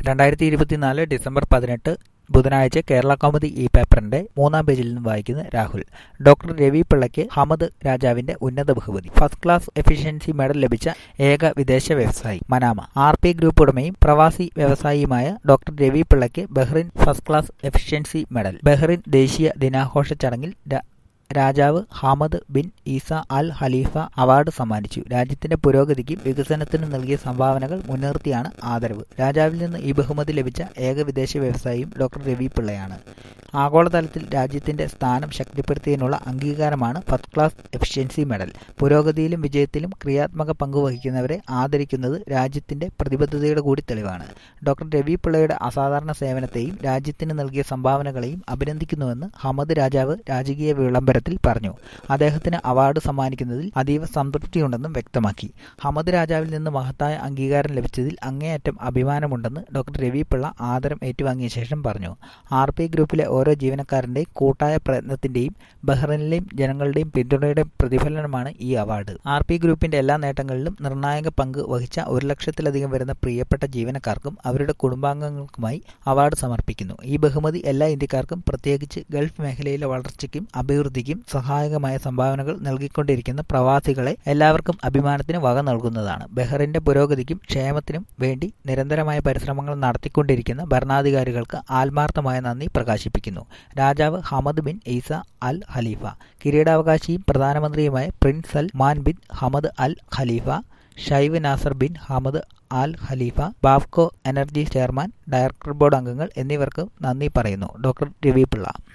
രണ്ടായിരത്തി ഇരുപത്തിനാല് ഡിസംബർ പതിനെട്ട് ബുധനാഴ്ച കേരള കൗമുദി ഈ പേപ്പറിന്റെ മൂന്നാം പേജിൽ നിന്ന് വായിക്കുന്ന രാഹുൽ ഡോക്ടർ രവി പിള്ളയ്ക്ക് ഹമദ് രാജാവിന്റെ ഉന്നത ബഹുമതി ഫസ്റ്റ് ക്ലാസ് എഫിഷ്യൻസി മെഡൽ ലഭിച്ച ഏക വിദേശ വ്യവസായി മനാമ ആർ പി ഗ്രൂപ്പ് ഉടമയും പ്രവാസി വ്യവസായിയുമായ ഡോക്ടർ രവി പിള്ളയ്ക്ക് Bahrain first class efficiency medal Bahrain ദേശീയ ദിനാഘോഷ ചടങ്ങിൽ രാജാവ് Hamad bin Isa Al Khalifa award സമ്മാനിച്ചു രാജ്യത്തിന്റെ പുരോഗതിക്കും വികസനത്തിനും നൽകിയ സംഭാവനകൾ മുൻനിർത്തിയാണ് ആദരവ് രാജാവിൽ നിന്ന് ഈ ബഹുമതി ലഭിച്ച ഏക വിദേശ വ്യവസായിയും ഡോക്ടർ രവി പിള്ളയാണ് ആഗോളതലത്തിൽ രാജ്യത്തിന്റെ സ്ഥാനം ശക്തിപ്പെടുത്തിയതിനുള്ള അംഗീകാരമാണ് ഫസ്റ്റ് ക്ലാസ് എഫിഷ്യൻസി മെഡൽ പുരോഗതിയിലും വിജയത്തിലും ക്രിയാത്മക പങ്കുവഹിക്കുന്നവരെ ആദരിക്കുന്നത് രാജ്യത്തിന്റെ പ്രതിബദ്ധതയുടെ കൂടി തെളിവാണ് ഡോക്ടർ രവി പിള്ളയുടെ അസാധാരണ സേവനത്തെയും രാജ്യത്തിന് നൽകിയ സംഭാവനകളെയും അഭിനന്ദിക്കുന്നുവെന്ന് ഹമദ് രാജാവ് രാജകീയ വിളംബരത്തിൽ പറഞ്ഞു അദ്ദേഹത്തിന് അവാർഡ് സമ്മാനിക്കുന്നതിൽ അതീവ സംതൃപ്തിയുണ്ടെന്നും വ്യക്തമാക്കി ഹമദ് രാജാവിൽ നിന്ന് മഹത്തായ അംഗീകാരം ലഭിച്ചതിൽ അങ്ങേയറ്റം അഭിമാനമുണ്ടെന്ന് ഡോക്ടർ രവി പിള്ള ആദരം ഏറ്റുവാങ്ങിയ ശേഷം പറഞ്ഞു ആർ പി ഗ്രൂപ്പിലെ ഓരോ ജീവനക്കാരന്റെയും കൂട്ടായ പ്രയത്നത്തിന്റെയും ബഹ്റൈനിലെയും ജനങ്ങളുടെയും പിന്തുണയുടെ പ്രതിഫലനമാണ് ഈ അവാർഡ് ആർ പി ഗ്രൂപ്പിന്റെ എല്ലാ നേട്ടങ്ങളിലും നിർണായക പങ്ക് വഹിച്ച ഒരു ലക്ഷത്തിലധികം വരുന്ന പ്രിയപ്പെട്ട ജീവനക്കാർക്കും അവരുടെ കുടുംബാംഗങ്ങൾക്കുമായി അവാർഡ് സമർപ്പിക്കുന്നു ഈ ബഹുമതി എല്ലാ ഇന്ത്യക്കാർക്കും പ്രത്യേകിച്ച് ഗൾഫ് മേഖലയിലെ വളർച്ചയ്ക്കും അഭിവൃദ്ധിക്കും സഹായകമായ സംഭാവനകൾ നൽകിക്കൊണ്ടിരിക്കുന്ന പ്രവാസികളെ എല്ലാവർക്കും അഭിമാനത്തിന് വക നൽകുന്നതാണ് ബഹ്റിന്റെ പുരോഗതിക്കും ക്ഷേമത്തിനും വേണ്ടി നിരന്തരമായ പരിശ്രമങ്ങൾ നടത്തിക്കൊണ്ടിരിക്കുന്ന ഭരണാധികാരികൾക്ക് ആത്മാർത്ഥമായ നന്ദി പ്രകാശിപ്പിക്കുന്നു രാജാവ് Hamad bin Isa Al Khalifa കിരീടാവകാശിയും പ്രധാനമന്ത്രിയുമായ prince Salman bin Hamad Al Khalifa Sheikh Nasser bin Hamad Al Khalifa Bapco energy chairman director board അംഗങ്ങൾ എന്നിവർക്ക് നന്ദി പറയുന്നു ഡോക്ടർ രവി പിള്ള